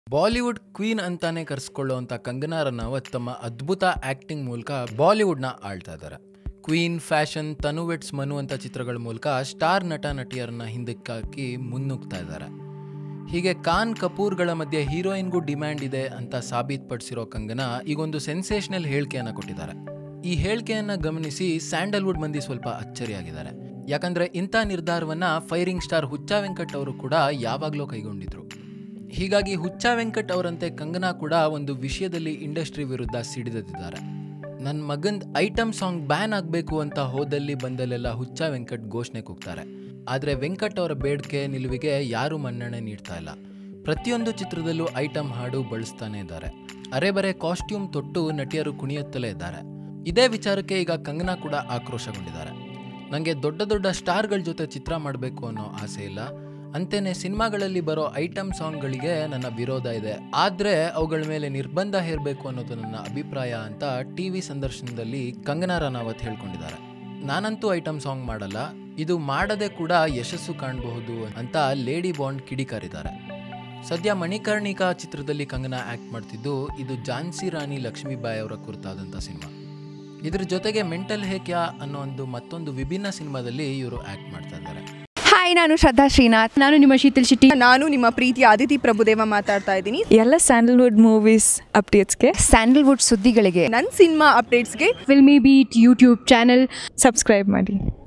Bollywood queen ಅಂತಾನೆ ಕರೆಸ್ಕೊಳ್ಳುವಂಥ ಕಂಗನಾ ರನಾವತ್ ತಮ್ಮ ಅದ್ಭುತ ಆಕ್ಟಿಂಗ್ ಮೂಲಕ ಬಾಲಿವುಡ್ನ ಆಳ್ತಾ ಇದ್ದಾರೆ ಕ್ವೀನ್ ಫ್ಯಾಷನ್ ತನುವೆಟ್ಸ್ ಮನು ಅಂತ ಚಿತ್ರಗಳ ಮೂಲಕ ಸ್ಟಾರ್ ನಟ ನಟಿಯರನ್ನ ಹಿಂದಕ್ಕಾಕಿ ಮುನ್ನುಗ್ತಾ ಇದ್ದಾರೆ ಹೀಗೆ ಖಾನ್ ಕಪೂರ್ಗಳ ಮಧ್ಯೆ ಹೀರೋಯಿನ್ಗೂ ಡಿಮ್ಯಾಂಡ್ ಇದೆ ಅಂತ ಸಾಬೀತುಪಡಿಸಿರೋ ಕಂಗನಾ ಈಗೊಂದು ಸೆನ್ಸೇಷನಲ್ ಹೇಳಿಕೆಯನ್ನ ಕೊಟ್ಟಿದ್ದಾರೆ ಈ ಹೇಳಿಕೆಯನ್ನ ಗಮನಿಸಿ ಸ್ಯಾಂಡಲ್ವುಡ್ ಮಂದಿ ಸ್ವಲ್ಪ ಅಚ್ಚರಿಯಾಗಿದ್ದಾರೆ ಯಾಕಂದ್ರೆ ಇಂಥ ನಿರ್ಧಾರವನ್ನ ಫೈರಿಂಗ್ ಸ್ಟಾರ್ ಹುಚ್ಚಾ ವೆಂಕಟ್ ಅವರು ಕೂಡ ಯಾವಾಗಲೂ ಕೈಗೊಂಡಿದ್ರು ಹೀಗಾಗಿ ಹುಚ್ಚಾ ವೆಂಕಟ್ ಅವರಂತೆ ಕಂಗನಾ ಕೂಡ ಒಂದು ವಿಷಯದಲ್ಲಿ ಇಂಡಸ್ಟ್ರಿ ವಿರುದ್ಧ ಸಿಡಿದಿದ್ದಾರೆ ನನ್ನ ಮಗಂದ್ ಐಟಮ್ ಸಾಂಗ್ ಬ್ಯಾನ್ ಆಗಬೇಕು ಅಂತ ಹೋದಲ್ಲಿ ಬಂದಲ್ಲೆಲ್ಲ ಹುಚ್ಚಾ ವೆಂಕಟ್ ಘೋಷಣೆ ಕೂಗ್ತಾರೆ ಆದರೆ ವೆಂಕಟ್ ಅವರ ಬೇಡಿಕೆ ನಿಲುವಿಗೆ ಯಾರೂ ಮನ್ನಣೆ ನೀಡ್ತಾ ಇಲ್ಲ ಪ್ರತಿಯೊಂದು ಚಿತ್ರದಲ್ಲೂ ಐಟಮ್ ಹಾಡು ಬಳಸ್ತಾನೆ ಇದ್ದಾರೆ ಅರೆ ಬರೆ ಕಾಸ್ಟ್ಯೂಮ್ ತೊಟ್ಟು ನಟಿಯರು ಕುಣಿಯುತ್ತಲೇ ಇದ್ದಾರೆ ಇದೇ ವಿಚಾರಕ್ಕೆ ಈಗ ಕಂಗನಾ ಕೂಡ ಆಕ್ರೋಶಗೊಂಡಿದ್ದಾರೆ ನನಗೆ ದೊಡ್ಡ ದೊಡ್ಡ ಸ್ಟಾರ್ಗಳ ಜೊತೆ ಚಿತ್ರ ಮಾಡಬೇಕು ಅನ್ನೋ ಆಸೆ ಇಲ್ಲ ಅಂತೇನೆ ಸಿನಿಮಾಗಳಲ್ಲಿ ಬರೋ ಐಟಮ್ ಸಾಂಗ್ಗಳಿಗೆ ನನ್ನ ವಿರೋಧ ಇದೆ ಆದರೆ ಅವುಗಳ ಮೇಲೆ ನಿರ್ಬಂಧ ಹೇರಬೇಕು ಅನ್ನೋದು ನನ್ನ ಅಭಿಪ್ರಾಯ ಅಂತ ಟಿ ವಿ ಸಂದರ್ಶನದಲ್ಲಿ ಕಂಗನಾ ರನಾವತ್ ಹೇಳ್ಕೊಂಡಿದ್ದಾರೆ ನಾನಂತೂ ಐಟಮ್ ಸಾಂಗ್ ಮಾಡಲ್ಲ ಇದು ಮಾಡದೆ ಕೂಡ ಯಶಸ್ಸು ಕಾಣಬಹುದು ಅಂತ ಲೇಡಿ ಬಾಂಡ್ ಕಿಡಿಕಾರಿದ್ದಾರೆ ಸದ್ಯ ಮಣಿಕರ್ಣಿಕಾ ಚಿತ್ರದಲ್ಲಿ ಕಂಗನಾ ಆಕ್ಟ್ ಮಾಡ್ತಿದ್ದು ಇದು ಝಾನ್ಸಿ ರಾಣಿ ಲಕ್ಷ್ಮೀಬಾಯಿ ಅವರ ಕುರಿತಾದಂಥ ಸಿನಿಮಾ ಇದ್ರ ಜೊತೆಗೆ ಮೆಂಟಲ್ ಹೇಕ್ಯಾ ಅನ್ನೋ ಒಂದು ಮತ್ತೊಂದು ವಿಭಿನ್ನ ಸಿನಿಮಾದಲ್ಲಿ ಇವರು ಆಕ್ಟ್ ಮಾಡ್ತಾ ಇದ್ದಾರೆ ಹಾಯ್ ನಾನು ಶ್ರದ್ಧಾ ಶ್ರೀನಾಥ್ ನಾನು ನಿಮ್ಮ ಶೀತಲ್ ಶೆಟ್ಟಿ ನಾನು ನಿಮ್ಮ ಪ್ರೀತಿಯ ಅದಿತಿ ಪ್ರಭುದೇವ ಮಾತಾಡ್ತಾ ಇದ್ದೀನಿ ಎಲ್ಲ ಸ್ಯಾಂಡಲ್ವುಡ್ ಮೂವೀಸ್ ಅಪ್ಡೇಟ್ಸ್ಗೆ ಸ್ಯಾಂಡಲ್ವುಡ್ ಸುದ್ದಿಗಳಿಗೆ ನನ್ನ ಸಿನಿಮಾ ಅಪ್ಡೇಟ್ಸ್ಗೆ Filmibeat YouTube channel subscribe ಮಾಡಿ